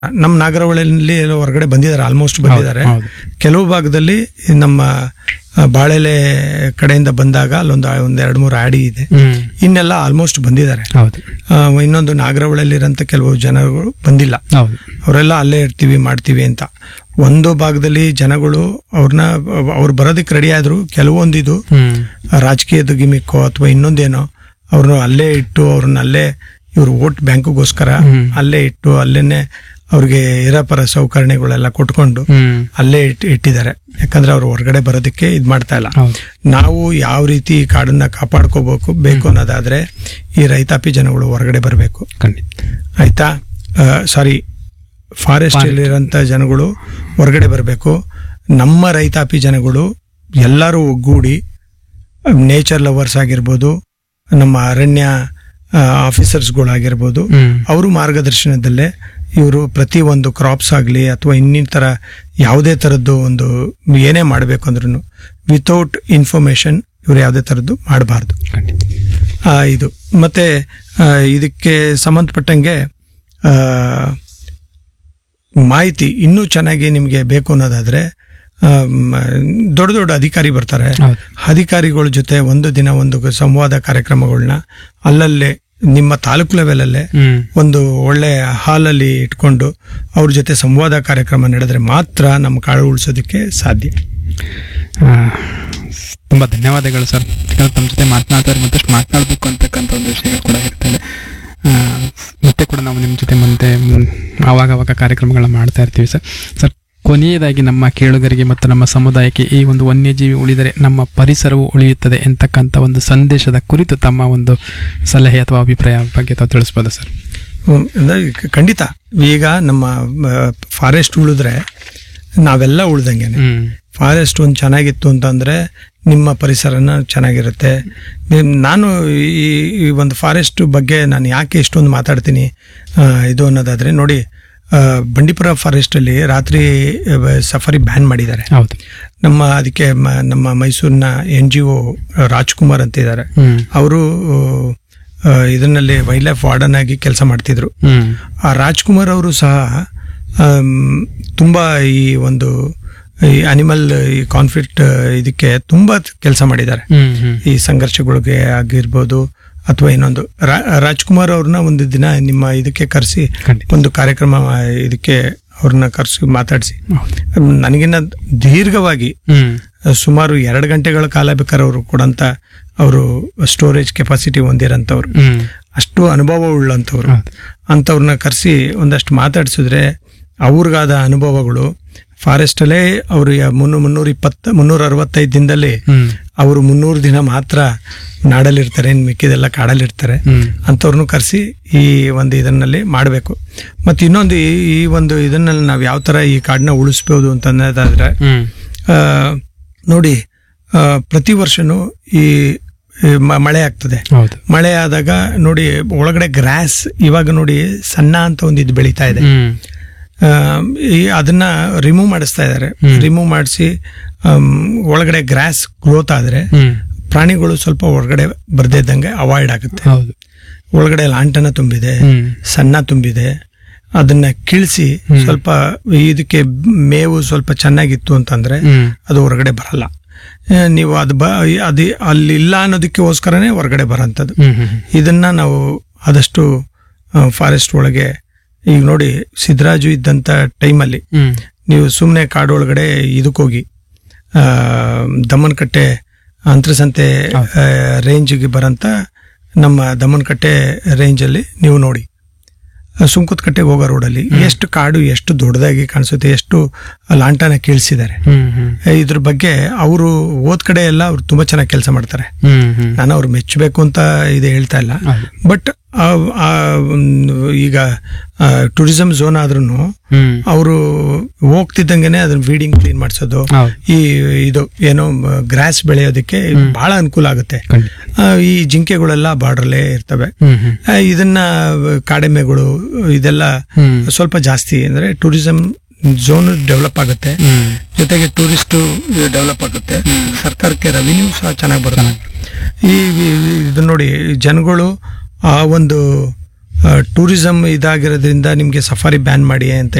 ನಮ್ಮ ನಾಗರಹೊಳೆಯಲ್ಲಿ ಎಲ್ಲ ಹೊರಗಡೆ ಬಂದಿದ್ದಾರೆ ಆಲ್ಮೋಸ್ಟ್ ಬಂದಿದ್ದಾರೆ ಹೌದು. ಕೆಲವು ಭಾಗದಲ್ಲಿ ನಮ್ಮ ಆ, ಬಾಳೆಲೆ ಕಡೆಯಿಂದ ಬಂದಾಗ ಅಲ್ಲೊಂದು ಒಂದ್ ಎರಡು ಮೂರು ಆಡಿ ಇದೆ ಹ್ಮ್ ಇನ್ನೆಲ್ಲ ಆಲ್ಮೋಸ್ಟ್ ಬಂದಿದ್ದಾರೆ ಹೌದು ಆ, ಇನ್ನೊಂದು ನಾಗರಹೊಳೆಯಲ್ಲಿರೋಂಥ ಕೆಲವು ಜನಗಳು ಬಂದಿಲ್ಲ ಹೌದು ಅವರೆಲ್ಲ ಅಲ್ಲೇ ಇರ್ತೀವಿ ಮಾಡ್ತೀವಿ ಅಂತ ಒಂದು ಭಾಗದಲ್ಲಿ ಜನಗಳು ಅವ್ರನ್ನ ಅವ್ರು ಬರೋದಕ್ಕೆ ರೆಡಿ ಆದ್ರು ಕೆಲವೊಂದು ಇದು ಹ್ಮ್ ರಾಜಕೀಯದ ಗಿಮಿಕ್ಕೋ ಅಥವಾ ಇನ್ನೊಂದೇನೋ ಅವ್ರನ್ನ ಅಲ್ಲೇ ಇಟ್ಟು ಅವ್ರನ್ನ ಅಲ್ಲೇ ಇವ್ರು ವೋಟ್ ಬ್ಯಾಂಕ್ಗೋಸ್ಕರ ಹ್ಮ್. ಅಲ್ಲೇ ಇಟ್ಟು ಅಲ್ಲೇನೆ ಅವ್ರಿಗೆ ಇರಪರ ಸೌಕರ್ಯಗಳೆಲ್ಲ ಕೊಟ್ಕೊಂಡು ಹ್ಮ್ ಅಲ್ಲೇ ಇಟ್ ಇಟ್ಟಿದ್ದಾರೆ ಯಾಕಂದ್ರೆ ಅವ್ರು ಹೊರಗಡೆ ಬರೋದಕ್ಕೆ ಇದ್ ಮಾಡ್ತಾ ಇಲ್ಲ ಹೌದು ನಾವು ಯಾವ ರೀತಿ ಈ ಕಾಡನ್ನ ಕಾಪಾಡ್ಕೋಬೇಕು ಬೇಕು ಅನ್ನೋದಾದ್ರೆ ಈ ರೈತಾಪಿ ಜನಗಳು ಹೊರಗಡೆ ಬರಬೇಕು ಖಂಡಿತ ಆಯ್ತಾ ಸಾರಿ ಫಾರೆಸ್ಟ್ ಇರೋಂಥ ಜನಗಳು ಹೊರಗಡೆ ಬರಬೇಕು ನಮ್ಮ ರೈತಾಪಿ ಜನಗಳು ಎಲ್ಲರೂ ಒಗ್ಗೂಡಿ ನೇಚರ್ ಲವರ್ಸ್ ಆಗಿರ್ಬೋದು ನಮ್ಮ ಅರಣ್ಯ ಆಫೀಸರ್ಸ್ಗಳಾಗಿರ್ಬೋದು ಹ್ಮ್ ಅವರು ಮಾರ್ಗದರ್ಶನದಲ್ಲೇ ಇವರು ಪ್ರತಿ ಒಂದು ಕ್ರಾಪ್ಸ್ ಆಗಲಿ ಅಥವಾ ಇನ್ನಿತರ ಯಾವುದೇ ಥರದ್ದು ಒಂದು ಏನೇ ಮಾಡಬೇಕು ಅಂದ್ರೂ ವಿತೌಟ್ ಇನ್ಫಾರ್ಮೇಶನ್ ಇವರು ಯಾವುದೇ ಥರದ್ದು ಮಾಡಬಾರ್ದು ಖಂಡಿತ ಆ, ಇದು ಮತ್ತೆ ಆ, ಇದಕ್ಕೆ ಸಂಬಂಧಪಟ್ಟಂಗೆ ಆ, ಮಾಹಿತಿ ಇನ್ನೂ ಚೆನ್ನಾಗಿ ನಿಮಗೆ ಬೇಕು ಅನ್ನೋದಾದ್ರೆ ಆಮ್, ದೊಡ್ಡ ದೊಡ್ಡ ಅಧಿಕಾರಿ ಬರ್ತಾರೆ ಹೌದು ಅಧಿಕಾರಿಗಳ ಜೊತೆ ಒಂದು ದಿನ ಒಂದು ಸಂವಾದ ಕಾರ್ಯಕ್ರಮಗಳನ್ನ ಅಲ್ಲಲ್ಲೇ ನಿಮ್ಮ ತಾಲೂಕು ಲೆವೆಲಲ್ಲೇ ಹ್ಮ್ ಒಂದು ಒಳ್ಳೆ ಹಾಲಲ್ಲಿ ಇಟ್ಕೊಂಡು ಅವ್ರ ಜೊತೆ ಸಂವಾದ ಕಾರ್ಯಕ್ರಮ ನಡೆದ್ರೆ ಮಾತ್ರ ನಮ್ಮ ಕಾಡು ಉಳಿಸೋದಕ್ಕೆ ಸಾಧ್ಯ ಆ, ತುಂಬಾ ಧನ್ಯವಾದಗಳು ಸರ್ ಯಾಕಂದ್ರೆ ತಮ್ಮ ಜೊತೆ ಮಾತನಾಡ್ತಾರೆ ಮತ್ತಷ್ಟು ಮಾತನಾಡಬೇಕು ಅಂತಕ್ಕಂಥ ಒಂದು ವಿಷಯಗಳು ಕೂಡ ಇರ್ತದೆ ಆ, ಮತ್ತೆ ಕೂಡ ನಾವು ನಿಮ್ಮ ಜೊತೆ ಮುಂದೆ ಮ್, ಆವಾಗ ಆವಾಗ ಕಾರ್ಯಕ್ರಮಗಳನ್ನ ಮಾಡ್ತಾ ಇರ್ತೀವಿ ಸರ್ ಸರ್ ಕೊನೆಯದಾಗಿ ನಮ್ಮ ಕೇಳುಗರಿಗೆ ಮತ್ತು ನಮ್ಮ ಸಮುದಾಯಕ್ಕೆ ಈ ಒಂದು ವನ್ಯಜೀವಿ ಉಳಿದರೆ ನಮ್ಮ ಪರಿಸರವು ಉಳಿಯುತ್ತದೆ ಎಂತಕ್ಕಂಥ ಒಂದು ಸಂದೇಶದ ಕುರಿತು ತಮ್ಮ ಒಂದು ಸಲಹೆ ಅಥವಾ ಅಭಿಪ್ರಾಯ ಬಗ್ಗೆ ತಾವು ತಿಳಿಸ್ಬೋದಾ ಸರ್ ಹ್ಮ್, ಅಂದ್ರೆ ಖಂಡಿತ ಈಗ ನಮ್ಮ ಫಾರೆಸ್ಟ್ ಉಳಿದ್ರೆ ನಾವೆಲ್ಲ ಉಳ್ದಂಗೆನೆ ಹ್ಮ್ ಫಾರೆಸ್ಟ್ ಒಂದು ಚೆನ್ನಾಗಿತ್ತು ಅಂತಂದ್ರೆ ನಿಮ್ಮ ಪರಿಸರನ ಚೆನ್ನಾಗಿರುತ್ತೆ ನಿಮ್- ನಾನು ಈ ಈ ಒಂದು ಫಾರೆಸ್ಟ್ ಬಗ್ಗೆ ನಾನು ಯಾಕೆ ಇಷ್ಟೊಂದು ಮಾತಾಡ್ತೀನಿ ಆ, ಇದು ಅನ್ನೋದಾದ್ರೆ ನೋಡಿ ಆ, ಬಂಡೀಪುರ ಫಾರೆಸ್ಟ್ ಅಲ್ಲಿ ರಾತ್ರಿ ಸಫಾರಿ ಬ್ಯಾನ್ ಮಾಡಿದ್ದಾರೆ ಹೌದು ನಮ್ಮ ಅದಕ್ಕೆ ಮ- ನಮ್ಮ ಮೈಸೂರಿನ ಎನ್ ಜಿ ಒ ರಾಜ್ಕುಮಾರ್ ಅಂತ ಇದ್ದಾರೆ ಹ್ಮ್ ಅವರು ಇದನ್ನಲ್ಲಿ ವೈಲ್ಡ್ ಲೈಫ್ ವಾರ್ಡನ್ ಆಗಿ ಕೆಲಸ ಮಾಡ್ತಿದ್ರು ಹ್ಮ್ ಆ ರಾಜ್ಕುಮಾರ್ ಅವರು ಸಹ ಆಮ್, ತುಂಬಾ ಈ ಒಂದು ಈ ಅನಿಮಲ್ ಈ ಕಾನ್ಫ್ಲಿಕ್ಟ್ ಇದಕ್ಕೆ ತುಂಬಾ ಕೆಲಸ ಮಾಡಿದ್ದಾರೆ ಹ್ಮ್ ಹ್ಮ್ ಈ ಸಂಘರ್ಷಗಳಿಗೆ ಆಗಿರ್ಬೋದು ಅಥವಾ ಇನ್ನೊಂದು ರಾ- ರಾಜ್ಕುಮಾರ್ ಅವ್ರನ್ನ ಒಂದು ದಿನ ನಿಮ್ಮ ಇದಕ್ಕೆ ಕರೆಸಿ ಖಂಡಿತ ಒಂದು ಕಾರ್ಯಕ್ರಮ ಇದಕ್ಕೆ ಅವ್ರನ್ನ ಕರೆಸಿ ಮಾತಾಡಿಸಿ ಹೌದು ನನಗಿನ್ನ ದೀರ್ಘವಾಗಿ ಹ್ಮ್ ಸುಮಾರು ಎರಡು ಗಂಟೆಗಳ ಕಾಲ ಬೇಕಾದ್ರೆ ಅವರು ಕೊಡಂತ ಅವರು ಸ್ಟೋರೇಜ್ ಕೆಪಾಸಿಟಿ ಹೊಂದಿರೋಂಥವ್ರು ಹ್ಮ್ ಅಷ್ಟು ಅನುಭವ ಉಳ್ಳಂಥವ್ರು ಹೌದು ಅಂಥವ್ರನ್ನ ಕರೆಸಿ ಒಂದಷ್ಟು ಮಾತಾಡಿಸಿದ್ರೆ ಅವ್ರಿಗಾದ ಅನುಭವಗಳು ಫಾರೆಸ್ಟಲ್ಲೇ ಅವರು ಮುನ್ನೂರ ಮುನ್ನೂರ ಇಪ್ಪತ್ತ ಮುನ್ನೂರ ಅರವತ್ತೈದು ದಿನದಲ್ಲಿ ಹ್ಮ್ ಅವರು ಮುನ್ನೂರು ದಿನ ಮಾತ್ರ ನಾಡಲ್ಲಿರ್ತಾರೆ ಇನ್ನು ಮಿಕ್ಕಿದೆಲ್ಲ ಕಾಡಲ್ಲಿರ್ತಾರೆ ಹ್ಮ್ ಅಂಥವ್ರನ್ನು ಕರೆಸಿ ಈ ಒಂದು ಇದನ್ನಲ್ಲಿ ಮಾಡಬೇಕು ಮತ್ತು ಇನ್ನೊಂದು ಈ ಈ ಒಂದು ಇದನ್ನಲ್ಲಿ ನಾವು ಯಾವ ಥರ ಈ ಕಾಡನ್ನ ಉಳಿಸ್ಬೋದು ಅಂತ ಅನ್ನೋದಾದ್ರೆ ಹ್ಮ್ ಆ, ನೋಡಿ ಆ, ಪ್ರತಿ ವರ್ಷನೂ ಈ ಈ ಮ- ಮಳೆ ಆಗ್ತದೆ ಹೌದು ಮಳೆ ಆದಾಗ ನೋಡಿ ಒಳಗಡೆ ಗ್ರಾಸ್ ಇವಾಗ ನೋಡಿ ಸಣ್ಣ ಅಂತ ಒಂದು ಇದು ಬೆಳೀತಾ ಇದೆ ಹ್ಮ್ ಆ, ಈ ಅದನ್ನ ರಿಮೂವ್ ಮಾಡಿಸ್ತಾ ಇದ್ದಾರೆ ಹ್ಮ್. ರಿಮೂವ್ ಮಾಡಿಸಿ ಒಳಗಡೆ ಗ್ರಾಸ್ ಗ್ರೋತ್ ಆದ್ರೆ ಹ್ಮ್ ಪ್ರಾಣಿಗಳು ಸ್ವಲ್ಪ ಹೊರಗಡೆ ಬರ್ದೇ ಇದ್ದಂಗೆ ಅವಾಯ್ಡ್ ಆಗುತ್ತೆ ಹೌದು ಒಳಗಡೆ ಲಾಂಟನ ತುಂಬಿದೆ ಹ್ಮ್ ಸಣ್ಣ ತುಂಬಿದೆ ಅದನ್ನ ಕಿಳಿಸಿ ಹ್ಮ್. ಸ್ವಲ್ಪ ಇದಕ್ಕೆ ಮೇವು ಸ್ವಲ್ಪ ಚೆನ್ನಾಗಿತ್ತು ಅಂತಂದ್ರೆ ಹ್ಮ್ ಅದು ಹೊರಗಡೆ ಬರಲ್ಲ ಆ, ನೀವು ಅದು ಬ ಅದು ಅಲ್ಲಿ ಇಲ್ಲ ಅನ್ನೋದಕ್ಕೋಸ್ಕರನೇ ಹೊರಗಡೆ ಬರೋಂಥದ್ದು ಹ್ಮ್ ಹ್ಮ್ ಇದನ್ನ ನಾವು ಆದಷ್ಟು ಫಾರೆಸ್ಟ್ ಒಳಗೆ ಈಗ ನೋಡಿ ಸಿದ್ದರಾಜು ಇದ್ದಂಥ ಟೈಮಲ್ಲಿ ಹ್ಮ್ ನೀವು ಸುಮ್ಮನೆ ಕಾಡೊಳಗಡೆ ಇದಕ್ಕೋಗಿ ಆ, ದಮ್ಮನಕಟ್ಟೆ ಅಂತರಸಂತೆ ಹೌದು. ರೇಂಜ್ಗೆ ಬರಂತ ನಮ್ಮ ದಮ್ಮನಕಟ್ಟೆ ರೇಂಜಲ್ಲಿ ನೀವು ನೋಡಿ ಸುಂಕುತ್ಕಟ್ಟೆಗೆ ಹೋಗೋ ರೋಡಲ್ಲಿ ಎಷ್ಟು ಕಾಡು ಎಷ್ಟು ದೊಡ್ಡದಾಗಿ ಕಾಣಿಸುತ್ತೆ ಎಷ್ಟು ಲಾಂಟನ ಕೀಳ್ಸಿದ್ದಾರೆ ಹ್ಮ್ ಹ್ಮ್ ಇದ್ರ ಬಗ್ಗೆ ಅವರು ಓದ್ ಕಡೆ ಎಲ್ಲ ಅವ್ರು ತುಂಬಾ ಚೆನ್ನಾಗಿ ಕೆಲಸ ಮಾಡ್ತಾರೆ ಹ್ಮ್ ಹ್ಮ್ ನಾನು ಅವ್ರು ಮೆಚ್ಚಬೇಕು ಅಂತ ಇದು ಹೇಳ್ತಾ ಇಲ್ಲ ಹೌದು. ಬಟ್ ಈಗ ಟೂರಿಸಂ ಝೋನ್ ಆದ್ರೂ ಹ್ಮ್ ಅವರು ಹೋಗ್ತಿದ್ದಂಗೆನೆ ಅದನ್ನ ಫೀಡಿಂಗ್ ಕ್ಲೀನ್ ಮಾಡಿಸೋದು ಹೌದು ಈ ಇದು ಏನೋ ಗ್ರಾಸ್ ಬೆಳೆಯೋದಕ್ಕೆ ಬಹಳ ಅನುಕೂಲ ಆಗುತ್ತೆ ಖಂಡಿತ ಆ, ಈ ಜಿಂಕೆಗಳೆಲ್ಲ ಬಾರ್ಡ್ರಲ್ಲೇ ಇರ್ತವೆ ಹ್ಮ್ ಹ್ಮ್ ಆ, ಇದನ್ನ ಕಾಡೆಮ್ಮೆಗಳು ಇದೆಲ್ಲ ಹ್ಮ್ ಸ್ವಲ್ಪ ಜಾಸ್ತಿ ಅಂದ್ರೆ ಟೂರಿಸಂ ಝೋನ್ ಡೆವಲಪ್ ಆಗುತ್ತೆ ಹ್ಮ್ ಜೊತೆಗೆ ಟೂರಿಸ್ಟ್ ಡೆವಲಪ್ ಆಗುತ್ತೆ ಸರ್ಕಾರಕ್ಕೆ ರೆವಿನ್ಯೂ ಸಹ ಚೆನ್ನಾಗಿ ಬರುತ್ತೆ ಈ ಈ- ಇದು ನೋಡಿ ಜನಗಳು ಆ ಒಂದು ಟೂರಿಸಮ್ ಇದಾಗಿರೋದ್ರಿಂದ ನಿಮಗೆ ಸಫಾರಿ ಬ್ಯಾನ್ ಮಾಡಿ ಅಂತ